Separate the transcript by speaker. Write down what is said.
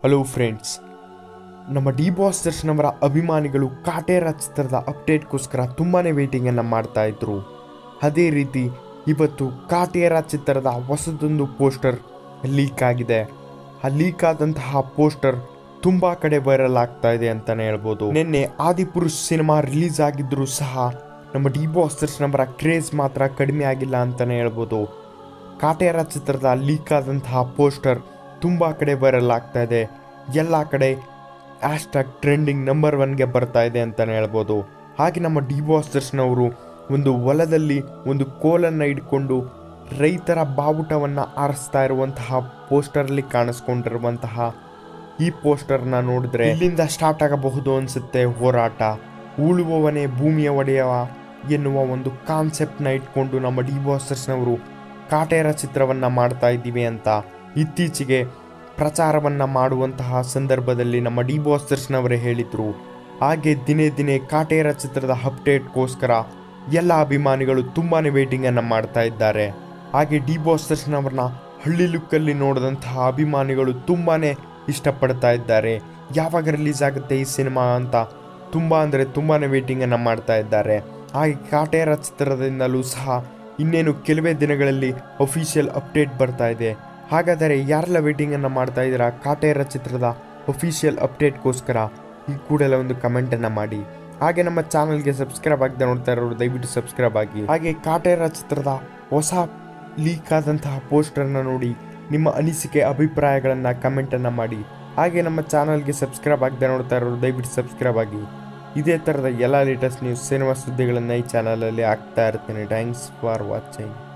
Speaker 1: hello friends ನಮ್ಮ D Boss Darshan ಅವರ ಅಭಿಮಾನಿಗಳು ಕಾಟೇರ ಚಿತ್ರದ ಅಪ್ಡೇಟ್ಗೋಸ್ಕರ ತುಂಬಾ ವೇಟಿಂಗನ್ನು ಮಾಡ್ತಾ ಇದ್ರು ಅದೇ ರೀತಿ ಇವತ್ತು ಕಾಟೇರ ಚಿತ್ರದ ಹೊಸದೊಂದು ಪೋಸ್ಟರ್ ಲೀಕ್ ಆಗಿದೆ ಆ ಲೀಕ್ ಆದಂತಹ ಪೋಸ್ಟರ್ ತುಂಬ ಕಡೆ ವೈರಲ್ ಆಗ್ತಾ ಇದೆ ಅಂತಲೇ ಹೇಳ್ಬೋದು ನಿನ್ನೆ ಆದಿಪುರುಷ್ ಸಿನಿಮಾ ರಿಲೀಸ್ ಆಗಿದ್ರೂ ಸಹ ನಮ್ಮ ಡಿ ಬಾಸ್ ದರ್ಶನ್ ಅವರ ಕ್ರೇಜ್ ಮಾತ್ರ ಕಡಿಮೆ ಆಗಿಲ್ಲ ಅಂತಲೇ ಹೇಳ್ಬೋದು ಕಾಟೇರ ಚಿತ್ರದ ಲೀಕ್ ಆದಂತಹ ಪೋಸ್ಟರ್ ತುಂಬ ಕಡೆ ವೈರಲ್ ಆಗ್ತಾ ಇದೆ ಎಲ್ಲ ಕಡೆ ಹ್ಯಾಶ್ಟ್ಯಾಗ್ ಟ್ರೆಂಡಿಂಗ್ ನಂಬರ್ ಒನ್ಗೆ ಬರ್ತಾ ಇದೆ ಅಂತಲೇ ಹೇಳ್ಬೋದು ಹಾಗೆ ನಮ್ಮ ಡಿ ಬಾಸ್ ದರ್ಶನ್ ಅವರು ಒಂದು ಹೊಲದಲ್ಲಿ ಒಂದು ಕೋಲನ್ನು ಇಟ್ಕೊಂಡು ರೈತರ ಬಾವುಟವನ್ನು ಆರಿಸ್ತಾ ಇರುವಂತಹ ಪೋಸ್ಟರಲ್ಲಿ ಕಾಣಿಸ್ಕೊಂಡಿರುವಂತಹ ಈ ಪೋಸ್ಟರ್ನ ನೋಡಿದ್ರೆ ಇಲ್ಲಿಂದ ಸ್ಟಾರ್ಟ್ ಆಗಬಹುದು ಅನಿಸುತ್ತೆ ಹೋರಾಟ ಉಳುವವನೇ ಭೂಮಿಯ ಒಡೆಯವ ಎನ್ನುವ ಒಂದು ಕಾನ್ಸೆಪ್ಟ್ನ ಇಟ್ಕೊಂಡು ನಮ್ಮ ಡಿ ಬಾಸ್ ದರ್ಶನ್ ಅವರು ಕಾಟೇರ ಚಿತ್ರವನ್ನು ಮಾಡ್ತಾ ಇದ್ದೀವಿ ಅಂತ ಇತ್ತೀಚೆಗೆ ಪ್ರಚಾರವನ್ನು ಮಾಡುವಂತಹ ಸಂದರ್ಭದಲ್ಲಿ ನಮ್ಮ ಡಿ ಬಾಸ್ ದರ್ಶನ್ ಅವರೇ ಹೇಳಿದರು ಹಾಗೆ ದಿನೇ ದಿನೇ ಕಾಟೇರ ಚಿತ್ರದ ಅಪ್ಡೇಟ್ಗೋಸ್ಕರ ಎಲ್ಲ ಅಭಿಮಾನಿಗಳು ತುಂಬಾ ವೇಟಿಂಗನ್ನು ಮಾಡ್ತಾ ಇದ್ದಾರೆ ಹಾಗೆ ಡಿ ಬಾಸ್ ದರ್ಶನ್ ಅವ್ರನ್ನ ಹಳ್ಳಿ ಲುಕ್ಕಲ್ಲಿ ನೋಡಿದಂತಹ ಅಭಿಮಾನಿಗಳು ತುಂಬಾ ಇಷ್ಟಪಡ್ತಾ ಇದ್ದಾರೆ ಯಾವಾಗ ರಿಲೀಸ್ ಆಗುತ್ತೆ ಈ ಸಿನಿಮಾ ಅಂತ ತುಂಬ ಅಂದರೆ ತುಂಬಾ ವೇಟಿಂಗನ್ನು ಮಾಡ್ತಾ ಇದ್ದಾರೆ ಹಾಗೆ ಕಾಟೇರ ಚಿತ್ರದಿಂದಲೂ ಸಹ ಇನ್ನೇನು ಕೆಲವೇ ದಿನಗಳಲ್ಲಿ ಅಫಿಷಿಯಲ್ ಅಪ್ಡೇಟ್ ಬರ್ತಾ ಇದೆ ಹಾಗಾದರೆ ಯಾರೆಲ್ಲ ವೇಟಿಂಗನ್ನು ಮಾಡ್ತಾ ಇದ್ದೀರಾ ಕಾಟೇರ ಚಿತ್ರದ ಅಫಿಷಿಯಲ್ ಅಪ್ಡೇಟ್ಗೋಸ್ಕರ ಈ ಕೂಡಲೇ ಒಂದು ಕಮೆಂಟನ್ನು ಮಾಡಿ ಹಾಗೆ ನಮ್ಮ ಚಾನಲ್ಗೆ ಸಬ್ಸ್ಕ್ರೈಬ್ ಆಗದೆ ನೋಡ್ತಾ ಇರೋರು ದಯವಿಟ್ಟು ಸಬ್ಸ್ಕ್ರೈಬ್ ಆಗಿ ಹಾಗೆ ಕಾಟೇರ ಚಿತ್ರದ ಹೊಸ ಲೀಕ್ ಆದಂತಹ ಪೋಸ್ಟರ್ನ ನೋಡಿ ನಿಮ್ಮ ಅನಿಸಿಕೆ ಅಭಿಪ್ರಾಯಗಳನ್ನು ಕಮೆಂಟನ್ನು ಮಾಡಿ ಹಾಗೆ ನಮ್ಮ ಚಾನಲ್ಗೆ ಸಬ್ಸ್ಕ್ರೈಬ್ ಆಗದೆ ನೋಡ್ತಾ ಇರೋರು ದಯವಿಟ್ಟು ಸಬ್ಸ್ಕ್ರೈಬ್ ಆಗಿ ಇದೇ ಥರದ ಎಲ್ಲ ಲೇಟೆಸ್ಟ್ ನ್ಯೂಸ್ ಸಿನಿಮಾ ಸುದ್ದಿಗಳನ್ನು ಈ ಚಾನಲಲ್ಲಿ ಹಾಕ್ತಾ ಇರ್ತೀನಿ ಥ್ಯಾಂಕ್ಸ್ ಫಾರ್ ವಾಚಿಂಗ್